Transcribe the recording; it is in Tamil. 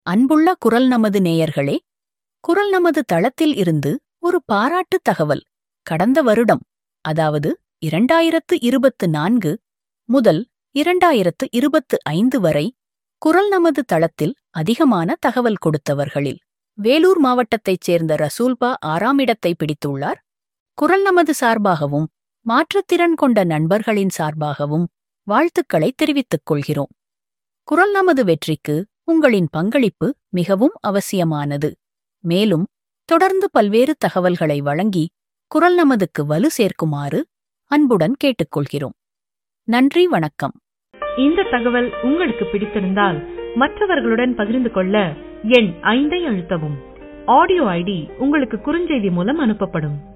அன்புள்ள குரல் நமது நேயர்களே குரல் நமது தளத்தில் இருந்து ஒரு பாராட்டு தகவல் கடந்த வருடம் அதாவது இரண்டாயிரத்து இருபத்து நான்கு முதல் இரண்டாயிரத்து இருபத்து ஐந்து வரை குரல் நமது தளத்தில் அதிகமான தகவல் கொடுத்தவர்களில் வேலூர் மாவட்டத்தைச் சேர்ந்த ரசூல்பா ஆறாம் இடத்தை பிடித்துள்ளார் குரல் நமது சார்பாகவும் மாற்றுத்திறன் கொண்ட நண்பர்களின் சார்பாகவும் வாழ்த்துக்களை தெரிவித்துக் கொள்கிறோம் குரல் நமது வெற்றிக்கு உங்களின் பங்களிப்பு மிகவும் அவசியமானது மேலும் தொடர்ந்து பல்வேறு தகவல்களை வழங்கி குரல் நமதுக்கு வலு சேர்க்குமாறு அன்புடன் கேட்டுக்கொள்கிறோம் நன்றி வணக்கம் இந்த தகவல் உங்களுக்கு பிடித்திருந்தால் மற்றவர்களுடன் பகிர்ந்து கொள்ள எண் ஐந்தை அழுத்தவும் ஆடியோ ஐடி உங்களுக்கு குறுஞ்செய்தி மூலம் அனுப்பப்படும்